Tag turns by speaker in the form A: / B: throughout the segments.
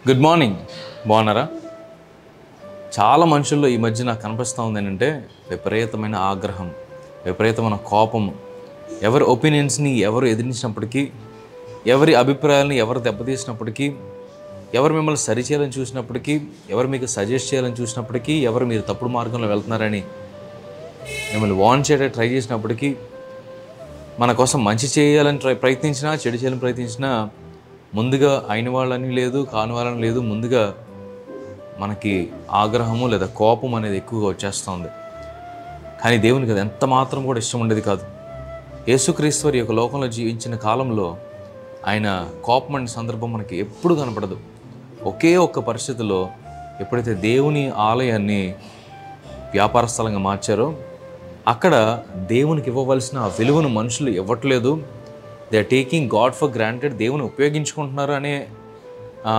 A: good morning బాగున్నారా చాలా మనుషుల్లో ఈ మధ్య నాకు కనిపిస్తూ ఉంది ఏంటంటే విపరీతమైన ఆగ్రహం విపరీతమైన కోపం ఎవరి ఒపీనియన్స్ని ఎవరు ఎదిరించినప్పటికీ ఎవరి అభిప్రాయాలని ఎవరు దెబ్బతీసినప్పటికీ ఎవరు మిమ్మల్ని సరిచేయాలని చూసినప్పటికీ ఎవరు మీకు సజెస్ట్ చేయాలని చూసినప్పటికీ ఎవరు మీరు తప్పుడు మార్గంలో వెళ్తున్నారని మిమ్మల్ని వార్న్ చేయడానికి ట్రై చేసినప్పటికీ మన కోసం మంచి చేయాలని ట్రై ప్రయత్నించినా చెడు చేయాలని ప్రయత్నించినా ముందుగా అయిన వాళ్ళని లేదు కాని వాళ్ళని లేదు ముందుగా మనకి ఆగ్రహము లేదా కోపం అనేది ఎక్కువగా వచ్చేస్తుంది కానీ దేవునికి అది ఎంత మాత్రం కూడా ఇష్టం ఉండేది కాదు యేసుక్రీస్తు వారి యొక్క లోకంలో జీవించిన కాలంలో ఆయన కోపం అనే సందర్భం మనకి ఎప్పుడు కనపడదు ఒకే ఒక్క పరిస్థితిలో ఎప్పుడైతే దేవుని ఆలయాన్ని వ్యాపార స్థలంగా మార్చారో అక్కడ దేవునికి ఇవ్వవలసిన ఆ విలువను మనుషులు ఇవ్వట్లేదు they are taking God for granted దేవుని ఉపయోగించుకుంటున్నారు అనే ఆ,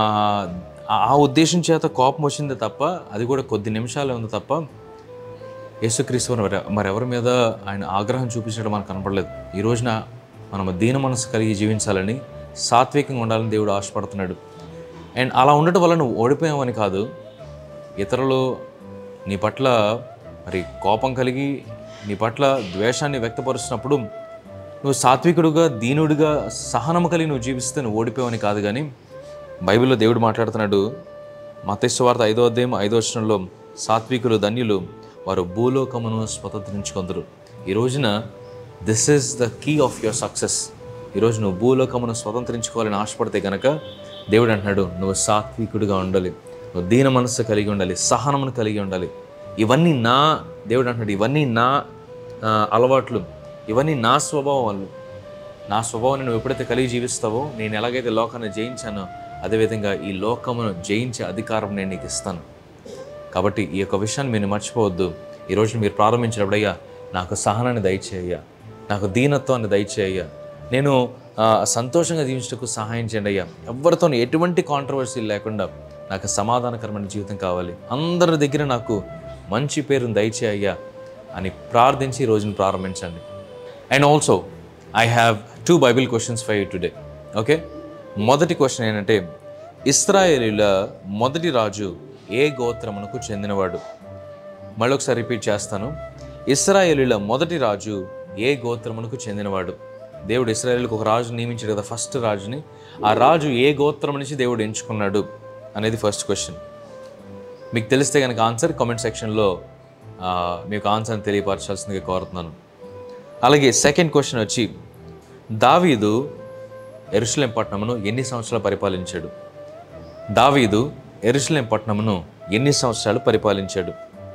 A: ఆ ఉద్దేశం చేత కోపం వచ్చింది తప్ప అది కూడా కొద్ది నిమిషాలే ఉంది తప్ప యేసుక్రీస్తు వారు మరి మరెవరి మీద ఆయన ఆగ్రహం చూపించడం మనకు కనపడలేదు ఈ రోజున మనం దీన మనసు కలిగి జీవించాలని సాత్వికంగా ఉండాలని దేవుడు ఆశపడుతున్నాడు అండ్ అలా ఉండటం వల్ల నువ్వు ఓడిపోయావని కాదు ఇతరులు నీ పట్ల మరి కోపం కలిగి నీ పట్ల ద్వేషాన్ని వ్యక్తపరుస్తున్నప్పుడు నువ్వు సాత్వికుడుగా దీనుడిగా సహనము కలిగి నువ్వు జీవిస్తే నువ్వు ఓడిపోయావని కాదు కానీ బైబిల్లో దేవుడు మాట్లాడుతున్నాడు మతేశ్వార్త ఐదో అధ్యాయం ఐదో వచనంలో సాత్వికులు ధన్యులు వారు భూలోకమును స్వతంత్రించుకుందరు ఈ రోజున this is the key of your success ఈరోజు నువ్వు భూలోకమును స్వతంత్రించుకోవాలని ఆశపడితే కనుక దేవుడు అంటున్నాడు నువ్వు సాత్వికుడిగా ఉండాలి నువ్వు దీన మనస్సు కలిగి ఉండాలి సహనమును కలిగి ఉండాలి ఇవన్నీ నా దేవుడు అంటున్నాడు ఇవన్నీ నా ఆ, అలవాట్లు ఇవన్నీ నా స్వభావాలు నా స్వభావాన్ని నువ్వు ఎప్పుడైతే కలిగి జీవిస్తావో నేను ఎలాగైతే లోకాన్ని జయించానో అదేవిధంగా ఈ లోకమును జయించే అధికారం నేను నీకు ఇస్తాను కాబట్టి ఈ యొక్క విషయాన్ని మీరు మర్చిపోవద్దు ఈరోజు మీరు ప్రారంభించినప్పుడయ్యా నాకు సహనాన్ని దయచేయ్యా నాకు దీనత్వాన్ని దయచేయ్యా నేను ఆ, సంతోషంగా జీవించటకు సహాయం చేయండి అయ్యా ఎవరితో ఎటువంటి కాంట్రవర్సీ లేకుండా నాకు సమాధానకరమైన జీవితం కావాలి అందరి దగ్గర నాకు మంచి పేరును దయచేయ్యా అని ప్రార్థించి ఈ రోజును ప్రారంభించండి and also I have two Bible questions for you today okay మొదటి క్వశ్చన్ ఏంటంటే ఇస్రాయేలీల మొదటి రాజు ఏ గోత్రమునకు చెందినవాడు మళ్ళీ ఒకసారి రిపీట్ చేస్తాను ఇస్రాయేలీల మొదటి రాజు ఏ గోత్రమునకు చెందినవాడు దేవుడు ఇస్రాయేల్కి ఒక రాజు నియమించాడు కదా ఫస్ట్ రాజుని ఆ రాజు ఏ గోత్రం నుంచి దేవుడు ఎంచుకున్నాడు అనేది ఫస్ట్ క్వశ్చన్ మీకు తెలిస్తే కనుక ఆన్సర్ కామెంట్ సెక్షన్లో ఆ, మీకు ఆన్సర్ని తెలియపరచాల్సిందిగా కోరుతున్నాను అలాగే సెకండ్ క్వశ్చన్ వచ్చి దావీదు ఎరుసలేం పట్టణమును ఎన్ని సంవత్సరాలు పరిపాలించాడు దావీదు ఎరుసలేం పట్టణమును ఎన్ని సంవత్సరాలు పరిపాలించాడు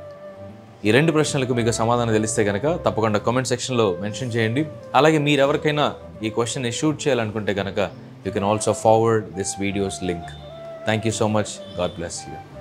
A: ఈ రెండు ప్రశ్నలకు మీకు సమాధానం తెలిస్తే కనుక తప్పకుండా కామెంట్ సెక్షన్లో మెన్షన్ చేయండి అలాగే మీరు ఎవరికైనా ఈ క్వశ్చన్ని షూట్ చేయాలనుకుంటే కనుక you can also forward this videos link thank you so much God bless you